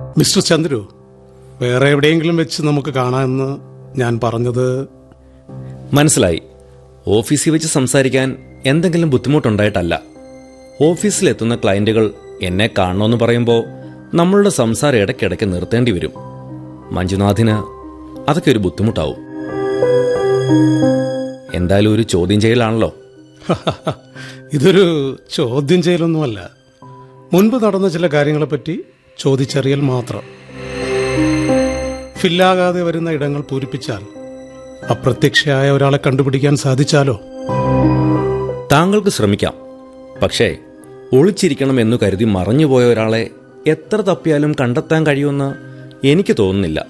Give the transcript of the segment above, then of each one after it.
Mister Chandru വേറെ എവിടെയെങ്കിലും വെച്ച് നമുക്ക് കാണാമെന്ന് ഞാൻ പറഞ്ഞത് മനസ്സിലായി ഓഫീസിൽ വെച്ച് സംസാരിക്കാൻ എന്തെങ്കിലും ബുദ്ധിമുട്ടുണ്ടായിട്ടല്ല ഓഫീസിലെത്തുന്ന ക്ലയന്റുകൾ എന്നെ കാണണമെന്ന് പറയുമ്പോൾ നമ്മളുടെ സംസാരം ഇടയ്ക്കിടയ്ക്ക് നിർത്തേണ്ടി വരും മഞ്ജുനാഥിന് അതൊക്കെ ഒരു ബുദ്ധിമുട്ടാവും എന്തായാലും ഒരു ചോദ്യം ചെയ്യലാണല്ലോ ഇതൊരു ചോദ്യം ചെയ്യലൊന്നുമല്ല മുൻപ് നടന്ന ചില കാര്യങ്ങളെപ്പറ്റി ചോദിച്ചറിയൽ മാത്രം ഫില്ലാകാതെ വരുന്ന ഇടങ്ങൾ പൂരിപ്പിച്ചാൽ അപ്രത്യക്ഷയായ ഒരാളെ കണ്ടുപിടിക്കാൻ സാധിച്ചാലോ താങ്കൾക്ക് ശ്രമിക്കാം പക്ഷേ ഒളിച്ചിരിക്കണം എന്നു കരുതി മറഞ്ഞുപോയ ഒരാളെ എത്ര തപ്പിയാലും കണ്ടെത്താൻ കഴിയുമെന്ന് എനിക്ക് തോന്നുന്നില്ല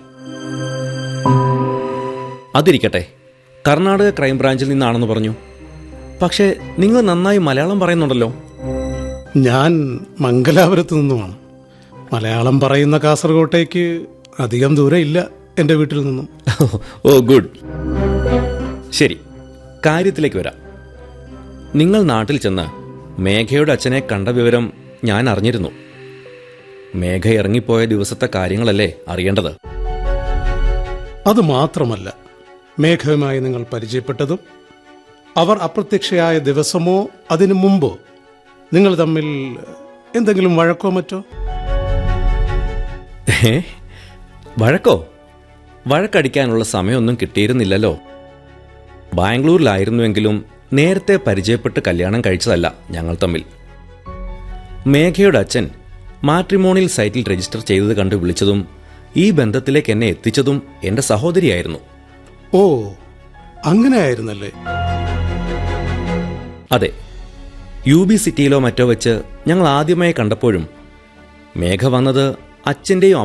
അതിരിക്കട്ടെ കർണാടക ക്രൈംബ്രാഞ്ചിൽ നിന്നാണെന്ന് പറഞ്ഞു പക്ഷേ നിങ്ങൾ നന്നായി മലയാളം പറയുന്നുണ്ടല്ലോ ഞാൻ മംഗലാപുരത്ത് നിന്നുമാണ് മലയാളം പറയുന്ന കാസർഗോട്ടേക്ക് അധികം ദൂരം ഇല്ല എൻ്റെ വീട്ടിൽ നിന്നും ഓ ഗുഡ് ശരി കാര്യത്തിലേക്ക് വരാം നിങ്ങൾ നാട്ടിൽ ചെന്ന് മേഘയുടെ അച്ഛനെ കണ്ട വിവരം ഞാൻ അറിഞ്ഞിരുന്നു മേഘ ഇറങ്ങിപ്പോയ ദിവസത്തെ കാര്യങ്ങളല്ലേ അറിയേണ്ടത് അത് മാത്രമല്ല മേഘവുമായി നിങ്ങൾ പരിചയപ്പെട്ടതും അവർ അപ്രത്യക്ഷയായ ദിവസമോ അതിനു മുമ്പോ നിങ്ങൾ തമ്മിൽ എന്തെങ്കിലും വഴക്കോ മറ്റോ ഏ? വഴക്കോ വഴക്കടിക്കാനുള്ള സമയമൊന്നും കിട്ടിയിരുന്നില്ലല്ലോ ബാംഗ്ലൂരിലായിരുന്നുവെങ്കിലും നേരത്തെ പരിചയപ്പെട്ട് കല്യാണം കഴിച്ചതല്ല ഞങ്ങൾ തമ്മിൽ മേഘയുടെ അച്ഛൻ മാട്രിമോണിയൽ സൈറ്റിൽ രജിസ്റ്റർ ചെയ്തത് കണ്ട് വിളിച്ചതും ഈ ബന്ധത്തിലേക്ക് എന്നെ എത്തിച്ചതും എന്റെ സഹോദരിയായിരുന്നു ഓ അങ്ങനെയായിരുന്നല്ലേ അതെ യു ബി സിറ്റിയിലോ മറ്റോ വെച്ച് ഞങ്ങൾ ആദ്യമായി കണ്ടപ്പോഴും മേഘ വന്നത് അച്ഛന്റെയും